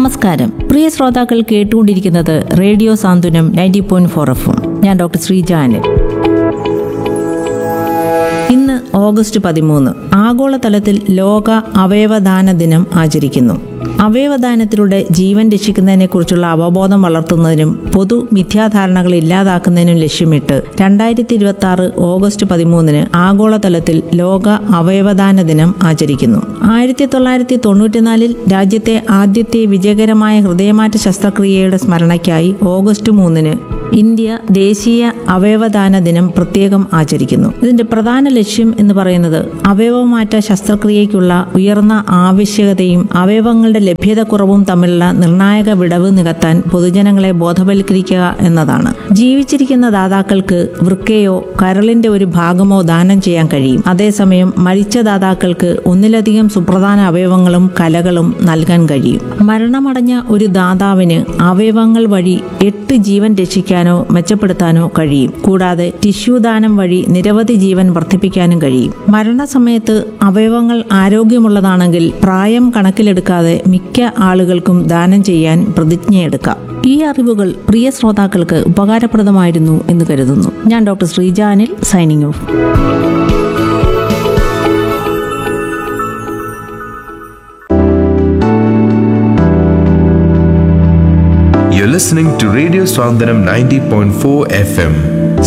നമസ്കാരം പ്രിയ ശ്രോതാക്കൾ കേട്ടുകൊണ്ടിരിക്കുന്നത് radio Santhwanam ninety point four F ഞാൻ ഡോക്ടർ ശ്രീജാനൻ ഇന്ന് ഓഗസ്റ്റ് പതിമൂന്ന് ആഗോളതലത്തിൽ ലോക അവയവദാന ദിനം ആചരിക്കുന്നു അവയവദാനത്തിലൂടെ ജീവൻ രക്ഷിക്കുന്നതിനെക്കുറിച്ചുള്ള അവബോധം വളർത്തുന്നതിനും പൊതു മിഥ്യാധാരണകൾ ഇല്ലാതാക്കുന്നതിനും ലക്ഷ്യമിട്ട് രണ്ടായിരത്തി ഇരുപത്തി ആറ് ഓഗസ്റ്റ് പതിമൂന്നിന് ആഗോളതലത്തിൽ ലോക അവയവദാന ദിനം ആചരിക്കുന്നു ആയിരത്തി തൊള്ളായിരത്തി തൊണ്ണൂറ്റിനാലിൽ രാജ്യത്തെ ആദ്യത്തെ വിജയകരമായ ഹൃദയമാറ്റ ശസ്ത്രക്രിയയുടെ സ്മരണയ്ക്കായി ഓഗസ്റ്റ് മൂന്നിന് ഇന്ത്യ ദേശീയ അവയവദാന ദിനം പ്രത്യേകം ആചരിക്കുന്നു ഇതിന്റെ പ്രധാന ലക്ഷ്യം എന്ന് പറയുന്നത് അവയവമാറ്റ ശസ്ത്രക്രിയയ്ക്കുള്ള ഉയർന്ന ആവശ്യകതയും അവയവങ്ങളുടെ ലഭ്യതക്കുറവും തമ്മിലുള്ള നിർണായക വിടവ് നികത്താൻ പൊതുജനങ്ങളെ ബോധവൽക്കരിക്കുക എന്നതാണ് ജീവിച്ചിരിക്കുന്ന ദാതാക്കൾക്ക് വൃക്കയോ കരളിന്റെ ഒരു ഭാഗമോ ദാനം ചെയ്യാൻ കഴിയും അതേസമയം മരിച്ച ദാതാക്കൾക്ക് ഒന്നിലധികം സുപ്രധാന അവയവങ്ങളും കലകളും നൽകാൻ കഴിയും മരണമടഞ്ഞ ഒരു ദാതാവിന് അവയവങ്ങൾ വഴി എട്ട് ജീവൻ രക്ഷിക്കാനോ മെച്ചപ്പെടുത്താനോ കഴിയും കൂടാതെ ടിഷ്യൂ ദാനം വഴി നിരവധി ജീവൻ വർദ്ധിപ്പിക്കാനും കഴിയും മരണസമയത്ത് അവയവങ്ങൾ ആരോഗ്യമുള്ളതാണെങ്കിൽ പ്രായം കണക്കിലെടുക്കാതെ മിക്ക ആളുകൾക്കും ദാനം ചെയ്യാൻ പ്രതിജ്ഞയെടുക്കാം ഈ അറിവുകൾ പ്രിയ ശ്രോതാക്കൾക്ക് ഉപകാരപ്രദമായിരുന്നു എന്ന് കരുതുന്നു ഞാൻ ഡോക്ടർ ശ്രീജാനിൽ signing off You're listening to Radio Swandanam 90.4 FM.